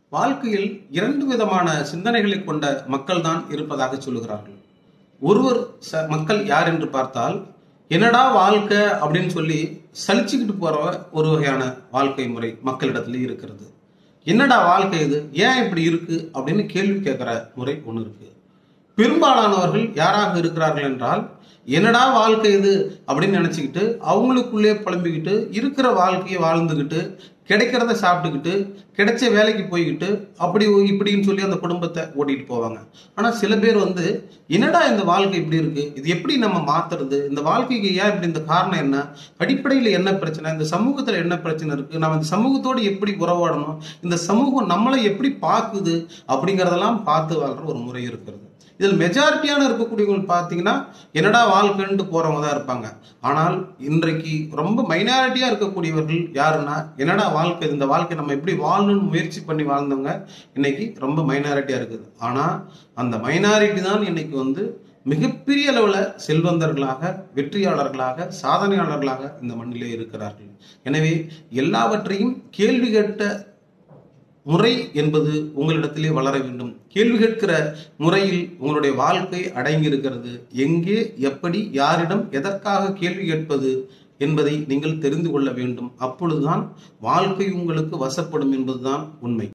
வாழ்க்கையில் இரண்டு விதமான சிந்தனைகளை கொண்ட மக்கள் தான் இருப்பதாக சொல்லுகிறார்கள் ஒருவர் ச மக்கள் யார் என்று பார்த்தால் என்னடா வாழ்க்கை அப்படின்னு சொல்லி சலிச்சுக்கிட்டு போற ஒரு வகையான வாழ்க்கை முறை மக்களிடத்துல இருக்கிறது என்னடா வாழ்க்கை இது ஏன் இப்படி இருக்கு அப்படின்னு கேள்வி கேட்கிற முறை ஒன்று இருக்கு பெரும்பாலானவர்கள் யாராக இருக்கிறார்கள் என்றால் என்னடா வாழ்க்கை இது அப்படின்னு நினைச்சுக்கிட்டு அவங்களுக்குள்ளே புலம்பிக்கிட்டு இருக்கிற வாழ்க்கையை வாழ்ந்துக்கிட்டு கிடைக்கிறத சாப்பிட்டுக்கிட்டு கிடைச்ச வேலைக்கு போய்கிட்டு அப்படி இப்படின்னு சொல்லி அந்த குடும்பத்தை ஓட்டிட்டு போவாங்க ஆனா சில பேர் வந்து என்னடா இந்த வாழ்க்கை இப்படி இருக்கு இது எப்படி நம்ம மாத்துறது இந்த வாழ்க்கைக்கு ஏன் இப்படி இந்த காரணம் என்ன அடிப்படையில் என்ன பிரச்சனை இந்த சமூகத்துல என்ன பிரச்சனை இருக்கு நம்ம இந்த சமூகத்தோடு எப்படி உறவாடணும் இந்த சமூகம் நம்மளை எப்படி பார்க்குது அப்படிங்கறதெல்லாம் பார்த்து வாழ்ற ஒரு முறை இருக்கிறது இதில் மெஜாரிட்டியான இருக்கக்கூடியவங்க பார்த்தீங்கன்னா என்னடா வாழ்க்கைன்ட்டு போறவங்க தான் இருப்பாங்க ஆனால் இன்றைக்கு ரொம்ப மைனாரிட்டியா இருக்கக்கூடியவர்கள் யாருன்னா என்னடா வாழ்க்கை இந்த வாழ்க்கை நம்ம எப்படி வாழணும்னு முயற்சி பண்ணி வாழ்ந்தவங்க இன்னைக்கு ரொம்ப மைனாரிட்டியா இருக்குது ஆனா அந்த மைனாரிட்டி தான் இன்னைக்கு வந்து மிகப்பெரிய அளவுல செல்வந்தர்களாக வெற்றியாளர்களாக சாதனையாளர்களாக இந்த மண்ணிலே இருக்கிறார்கள் எனவே எல்லாவற்றையும் கேள்வி கேட்ட முறை என்பது உங்களிடத்திலே வளர வேண்டும் கேள்வி கேட்கிற முறையில் உங்களுடைய வாழ்க்கை அடங்கி இருக்கிறது எங்கே எப்படி யாரிடம் எதற்காக கேள்வி கேட்பது என்பதை நீங்கள் தெரிந்து கொள்ள வேண்டும் அப்பொழுதுதான் வாழ்க்கை உங்களுக்கு வசப்படும் என்பதுதான் உண்மை